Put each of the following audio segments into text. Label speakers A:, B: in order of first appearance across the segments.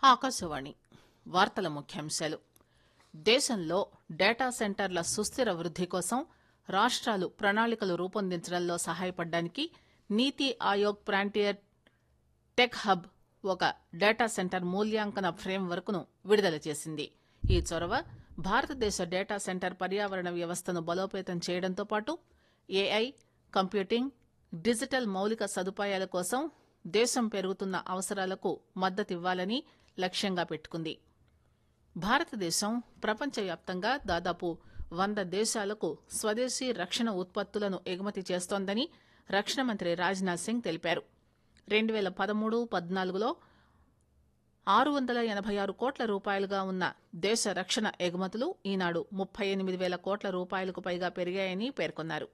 A: ఆకాశవాణి వార్తల ముఖ్యాంశాలు దేశంలో డేటా సెంటర్ల సుస్థిర వృద్ది కోసం రాష్టాలు ప్రణాళికలు రూపొందించడంలో సహాయపడడానికి NITI Aayog frontier tech hub ఒక డేటా సెంటర్ మూల్యాంకన ఫ్రేమ్ వర్క్ ను విడుదల చేసింది ఈ చొరవ భారతదేశ డేటా సెంటర్ పర్యావరణ వ్యవస్థను బలోపేతం చేయడంతో పాటు ఏఐ కంప్యూటింగ్ డిజిటల్ మౌలిక సదుపాయాల కోసం దేశం పెరుగుతున్న అవసరాలకు మద్దతివ్వాలని లక్ష్యంగా పెట్టుకుంది భారతదేశం ప్రపంచవ్యాప్తంగా దాదాపు వంద దేశాలకు స్వదేశీ రక్షణ ఉత్పత్తులను ఎగుమతి చేస్తోందని రక్షణ మంత్రి రాజ్నాథ్ సింగ్ తెలిపారు రెండు పేల పదమూడు పద్నాలుగులో ఆరు వందల ఎనబై ఆరు కోట్ల రూపాయలుగా ఉన్న దేశ రక్షణ ఎగుమతులు ఈనాడు ముప్పై ఎనిమిది పేల కోట్ల రూపాయలకు పైగా పెరిగాయని పేర్కొన్నారు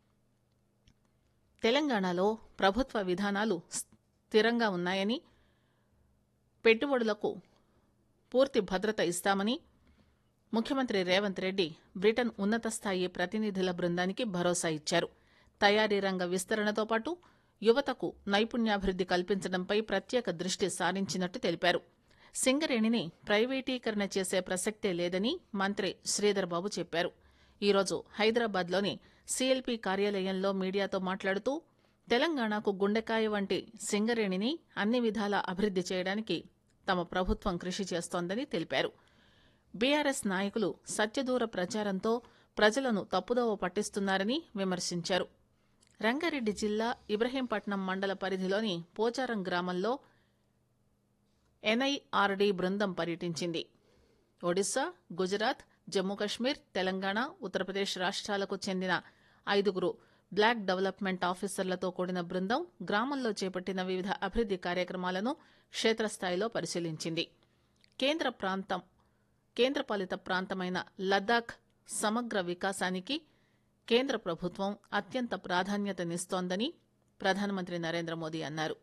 A: తెలంగాణలో ప్రభుత్వ విధానాలు స్థిరంగా ఉన్నాయని పెట్టుబడులకు పూర్తి భద్రత ఇస్తామని ముఖ్యమంత్రి రేవంత్ రెడ్డి బ్రిటన్ ఉన్నత స్థాయి ప్రతినిధుల బృందానికి భరోసా ఇచ్చారు తయారీ రంగ విస్తరణతో పాటు యువతకు నైపుణ్యాభివృద్ది కల్పించడంపై ప్రత్యేక దృష్టి సారించినట్టు తెలిపారు సింగరేణిని ప్రైవేటీకరణ చేసే ప్రసక్తే లేదని మంత్రి శ్రీధర్ బాబు చెప్పారు ఈరోజు హైదరాబాద్లోని సీఎల్పీ కార్యాలయంలో మీడియాతో మాట్లాడుతూ తెలంగాణకు గుండెకాయ వంటి సింగరేణిని అన్ని విధాలా అభివృద్ది చేయడానికి తమ ప్రభుత్వం కృషి చేస్తోందని తెలిపారు బీఆర్ఎస్ నాయకులు సత్యదూర ప్రచారంతో ప్రజలను తప్పుదోవ పట్టిస్తున్నారని విమర్శించారు రంగారెడ్డి జిల్లా ఇబ్రహీంపట్నం మండల పరిధిలోని పోచారం గ్రామంలో ఎన్ఐఆర్డీ బృందం పర్యటించింది ఒడిశా గుజరాత్ జమ్మూ కశ్మీర్ తెలంగాణ ఉత్తరప్రదేశ్ రాష్ట్రాలకు చెందిన ఐదుగురు బ్లాక్ డెవలప్మెంట్ ఆఫీసర్లతో కూడిన బృందం గ్రామంలో చేపట్టిన వివిధ అభివృద్ది కార్యక్రమాలను క్షేత్రస్థాయిలో పరిశీలించింది కేంద్ర ప్రాంతం కేంద్రపాలిత ప్రాంతమైన లద్దాఖ్ సమగ్ర వికాసానికి కేంద్ర ప్రభుత్వం అత్యంత ప్రాధాన్యతనిస్తోందని ప్రధానమంత్రి నరేంద్ర మోదీ అన్నారు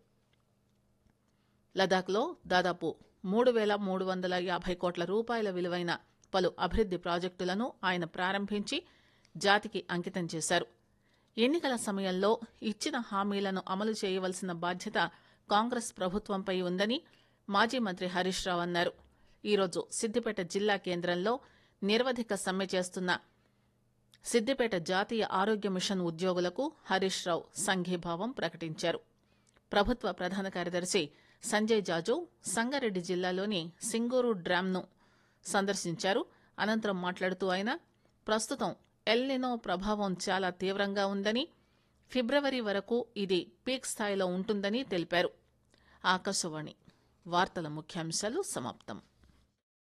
A: లదాఖ్లో దాదాపు మూడు పేల మూడు వందల యాభై కోట్ల రూపాయల విలువైన పలు అభివృద్ది ప్రాజెక్టులను ఆయన ప్రారంభించి జాతికి అంకితం చేశారు ఎన్నికల సమయంలో ఇచ్చిన హామీలను అమలు చేయవలసిన బాధ్యత కాంగ్రెస్ ప్రభుత్వంపై ఉందని మాజీ మంత్రి హరీష్ రావు అన్నారు ఈరోజు సిద్దిపేట జిల్లా కేంద్రంలో నిరవధిక సమ్మె చేస్తున్న సిద్దిపేట జాతీయ ఆరోగ్య మిషన్ ఉద్యోగులకు హరీష్ రావు సంఘీభావం ప్రకటించారు ప్రభుత్వ ప్రధాన కార్యదర్శి సంజయ్ జాజు సంగారెడ్డి జిల్లాలోని సింగూరు డ్యాంను సందర్శించారు అనంతరం మాట్లాడుతూ ఆయన ప్రస్తుతం ఎల్నినో ప్రభావం చాలా తీవ్రంగా ఉందని ఫిబ్రవరి వరకు ఇది పీక్ స్థాయిలో ఉంటుందని తెలిపారు ఆకాశవాణి వార్తల ముఖ్యాంశాలు సమాప్తం